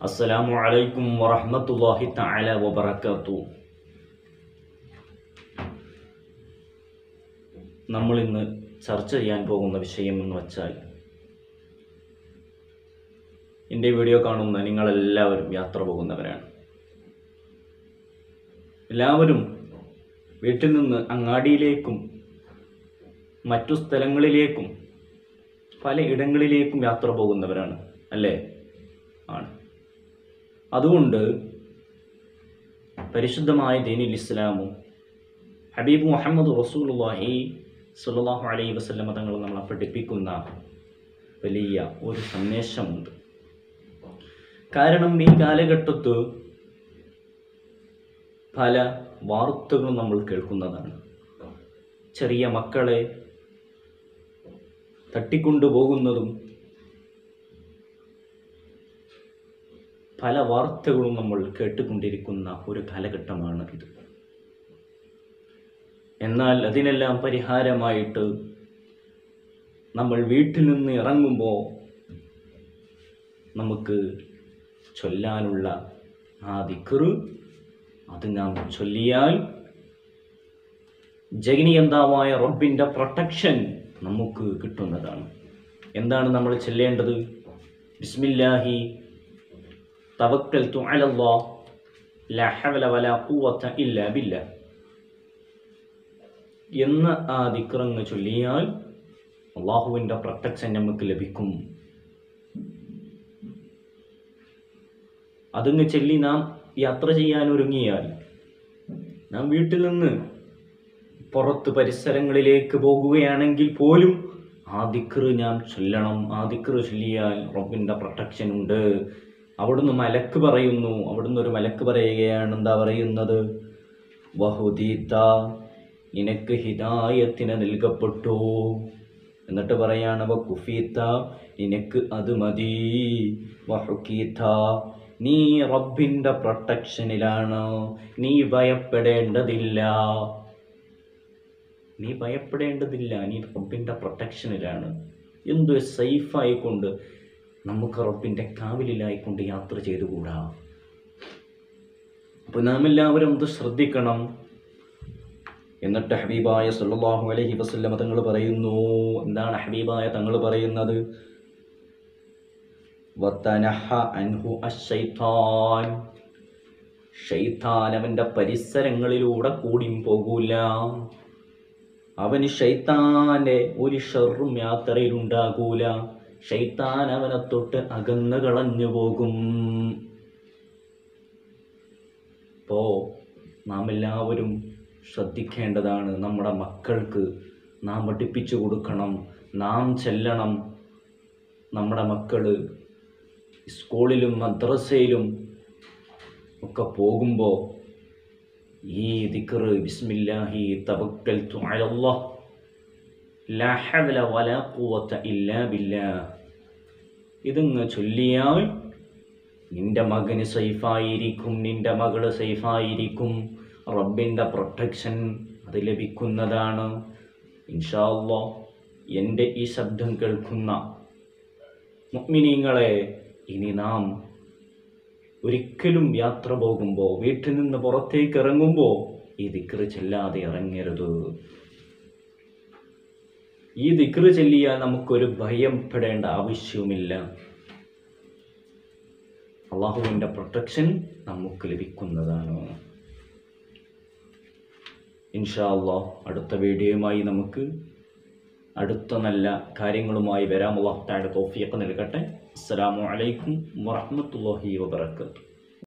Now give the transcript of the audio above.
അസ്സലാമു അലൈക്കും വറഹ്മത്തുള്ളാഹി തആല വബറകാത്തു നമ്മൾ ഇന്ന് ചർച്ച ചെയ്യാൻ പോകുന്ന വിഷയം എന്ന് വച്ചാൽ എൻ്റെ വീഡിയോ കാണുന്ന നിങ്ങളെല്ലാവരും യാത്ര പോകുന്നവരാണ് എല്ലാവരും വീട്ടിൽ നിന്ന് അങ്ങാടിയിലേക്കും മറ്റു സ്ഥലങ്ങളിലേക്കും പല ഇടങ്ങളിലേക്കും യാത്ര പോകുന്നവരാണ് അല്ലേ ആണ് അതുകൊണ്ട് പരിശുദ്ധമായ ദീനുൽ ഇസ്ലാമും ഹബീബ് മുഹമ്മദ് റസൂലുള്ളാഹി സ്വല്ലല്ലാഹു അലൈഹി വസല്ലമ തങ്ങൾ നമ്മളെ പഠിപ്പിക്കുന്ന വലിയ ഒരു സന്ദേശമുണ്ട് കാരണം ഈ കാലഘട്ടത്ത് പല വാർത്തകളും നമ്മൾ കേൾക്കുന്നതാണ് ചെറിയ മക്കളെ തട്ടിക്കൊണ്ടുപോകുന്നതും പല വാർത്തകളും നമ്മൾ കേട്ടുകൊണ്ടിരിക്കുന്ന ഒരു കാലഘട്ടമാണ് ഇത് എന്നാൽ അതിനെല്ലാം പരിഹാരമായിട്ട് നമ്മൾ വീട്ടിൽ നിന്ന് ഇറങ്ങുമ്പോൾ നമുക്ക് ചൊല്ലാനുള്ള ആ ദിക്കറ് അത് നാം ചൊല്ലിയാൽ ജഗനിയന്താവായ റബ്ബിൻ്റെ പ്രൊട്ടക്ഷൻ നമുക്ക് കിട്ടുന്നതാണ് എന്താണ് നമ്മൾ ചെല്ലേണ്ടത് ബിസ്മില്ലാഹി തവക്കൽതു അലല്ലാ ലാ ഹവല വലാ ഖുവത ഇല്ലാ ബില്ലാ എന്ന ആ ദിക്റങ്ങ് ചൊല്ലിയാൽ അള്ളാഹുവിൻ്റെ പ്രൊട്ടക്ഷൻ നമുക്ക് ലഭിക്കും അതങ്ങ് ചൊല്ലി നാം യാത്ര ചെയ്യാൻ ഒരുങ്ങിയാൽ നാം വീട്ടിൽ നിന്ന് പുറത്ത് പരിസരങ്ങളിലേക്ക് പോകുകയാണെങ്കിൽ പോലും ആ ദിക്റ് ഞാൻ ചൊല്ലണം ആ ദിക്റ് ചൊല്ലിയാൽ റബ്ബിൻ്റെ പ്രൊട്ടക്ഷൻ ഉണ്ട് അവിടുന്ന് മലക്ക് പറയുന്നു അവിടുന്ന് ഒരു മലക്ക് പറയുകയാണ് എന്താ പറയുന്നത് വഹുദീത്ത നിനക്ക് ഹിദായത്തിന് നൽകപ്പെട്ടു എന്നിട്ട് പറയാണ് വ കുഫീത്ത നിനക്ക് അത് മതി വഹുക്കീത്ത നീ റബ്ബിൻ്റെ പ്രൊട്ടക്ഷനിലാണ് നീ ഭയപ്പെടേണ്ടതില്ല നീ ഭയപ്പെടേണ്ടതില്ല നീ റബ്ബിൻ്റെ പ്രൊട്ടക്ഷനിലാണ് എന്ത് സേഫായിക്കൊണ്ട് നമുക്ക് റബ്ബിൻ്റെ കാവലിലായിക്കൊണ്ട് യാത്ര ചെയ്തുകൂടാ അപ്പോൾ നാം എല്ലാവരും ഇത് ശ്രദ്ധിക്കണം എന്നിട്ട് ഹബീബായ സല്ലല്ലാഹു അലൈഹി വസല്ലമ തങ്ങൾ പറയുന്നു എന്താണ് ഹബീബായ തങ്ങൾ പറയുന്നത് വതനഹ അൻഹു അശ്ശൈത്താൻ ഷൈത്താൻ അവൻ്റെ പരിസരങ്ങളിലൂടെ കൂടിയും പോകൂല അവന് ഷൈത്താൻ്റെ ഒരു ഷെറും യാത്രയിലുണ്ടാകൂല ഷൈത്താൻ അവനെ തൊട്ട് അകന്നു കളഞ്ഞു പോകും ഇപ്പോൾ നാം എല്ലാവരും ശ്രദ്ധിക്കേണ്ടതാണ് നമ്മുടെ മക്കൾക്ക് നാം പഠിപ്പിച്ചു കൊടുക്കണം നാം ചെല്ലണം നമ്മുടെ മക്കൾ സ്കൂളിലും മദ്രസയിലും ഒക്കെ പോകുമ്പോൾ ഈ ദിക്റ് ബിസ്മില്ലാഹി തവക്കൽതു അലല്ലാഹ് ലാ ഹവല വലാ ഖുവത ഇല്ലാ ബില്ലാഹ് ഇതിങ്ങ് ചൊല്ലിയാൽ നിന്റെ മകന് സേഫായിരിക്കും നിന്റെ മകള് സേഫായിരിക്കും റബ്ബിൻ്റെ പ്രൊട്ടക്ഷൻ അത് ലഭിക്കുന്നതാണ് ഇൻഷാല്ലോ എൻ്റെ ഈ ശബ്ദം കേൾക്കുന്ന മുഗ്മിനീങ്ങളെ ഇനി നാം ഒരിക്കലും യാത്ര പോകുമ്പോൾ വീട്ടിൽ നിന്ന് പുറത്തേക്ക് ഇറങ്ങുമ്പോൾ ഈ ദിക്റ് ചെല്ലാതെ ഇറങ്ങരുത് ഈ ദിക്റ് ചെല്ലിയാൽ നമുക്കൊരു ഭയപ്പെടേണ്ട ആവശ്യവുമില്ല അള്ളാഹുവിൻ്റെ പ്രൊട്ടക്ഷൻ നമുക്ക് ലഭിക്കുന്നതാണ് ഇൻഷാ അള്ളാഹ് അടുത്ത വീഡിയോയുമായി നമുക്ക് അടുത്ത നല്ല കാര്യങ്ങളുമായി വരാം അള്ളാഹു താഴെ തോഫിയൊക്കെ നൽകട്ടെ അസ്സലാമു അലൈക്കും വറഹ്മത്തുള്ളാഹി വബറകാതുഹു